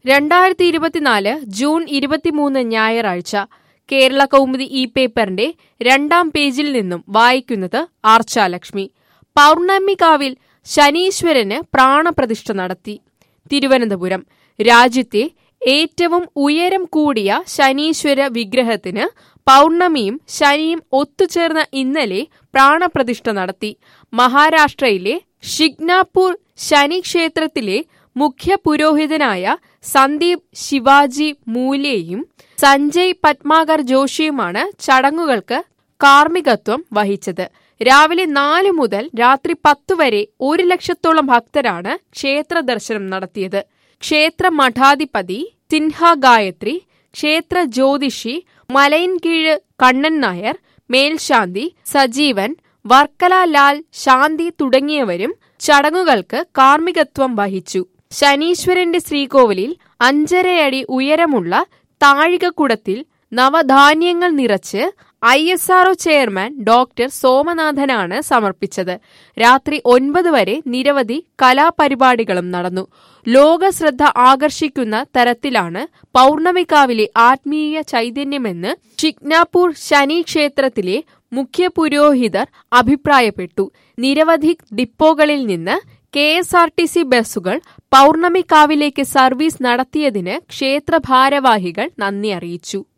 രണ്ടായിരത്തി ഇരുപത്തിനാല് ജൂൺ ഇരുപത്തിമൂന്ന് ഞായറാഴ്ച കേരള കൗമുദി ഈ പേപ്പറിന്റെ രണ്ടാം പേജിൽ നിന്നും വായിക്കുന്നത് ആർച്ചാലക്ഷ്മി പൗർണമികാവിൽ ശനീശ്വരന് പ്രാണപ്രതിഷ്ഠ നടത്തി തിരുവനന്തപുരം രാജ്യത്തെ ഏറ്റവും ഉയരം കൂടിയ ശനീശ്വര വിഗ്രഹത്തിന് പൗർണമിയും ശനിയും ഒത്തുചേർന്ന ഇന്നലെ പ്രാണപ്രതിഷ്ഠ നടത്തി മഹാരാഷ്ട്രയിലെ ഷിഗ്നാപൂർ ശനി ക്ഷേത്രത്തിലെ മുഖ്യ പുരോഹിതനായ സന്ദീപ് ശിവാജി മൂലെയും സഞ്ജയ് പത്മാകർ ജോഷിയുമാണ് ചടങ്ങുകൾക്ക് കാർമ്മികത്വം വഹിച്ചത് രാവിലെ നാല് മുതൽ രാത്രി പത്ത് വരെ ഒരു ലക്ഷത്തോളം ഭക്തരാണ് ക്ഷേത്ര ദർശനം നടത്തിയത് ക്ഷേത്ര മഠാധിപതി സിൻഹ ഗായത്രി ക്ഷേത്ര ജ്യോതിഷി മലയൻകീഴ് കണ്ണൻ നായർ മേൽശാന്തി സജീവൻ വർക്കല ലാൽ ശാന്തി തുടങ്ങിയവരും ചടങ്ങുകൾക്ക് കാർമ്മികത്വം വഹിച്ചു ശനീശ്വരന്റെ ശ്രീകോവിലിൽ അഞ്ചരയടി ഉയരമുള്ള താഴികക്കുടത്തിൽ നവധാന്യങ്ങൾ നിറച്ച് I S R O chairman doctor സോമനാഥനാണ് സമർപ്പിച്ചത് രാത്രി ഒൻപത് വരെ നിരവധി കലാപരിപാടികളും നടന്നു ലോക ശ്രദ്ധ ആകർഷിക്കുന്ന തരത്തിലാണ് പൗർണമിക്കാവിലെ ആത്മീയ ചൈതന്യമെന്ന് ഷിഗ്നാപൂർ ശനി ക്ഷേത്രത്തിലെ മുഖ്യ പുരോഹിതർ അഭിപ്രായപ്പെട്ടു നിരവധി ഡിപ്പോകളിൽ നിന്ന് K S R T C ബസ്സുകൾ പൗർണമിക്കാവിലേക്ക് സർവീസ് നടത്തിയതിന് ക്ഷേത്ര ഭാരവാഹികൾ നന്ദി അറിയിച്ചു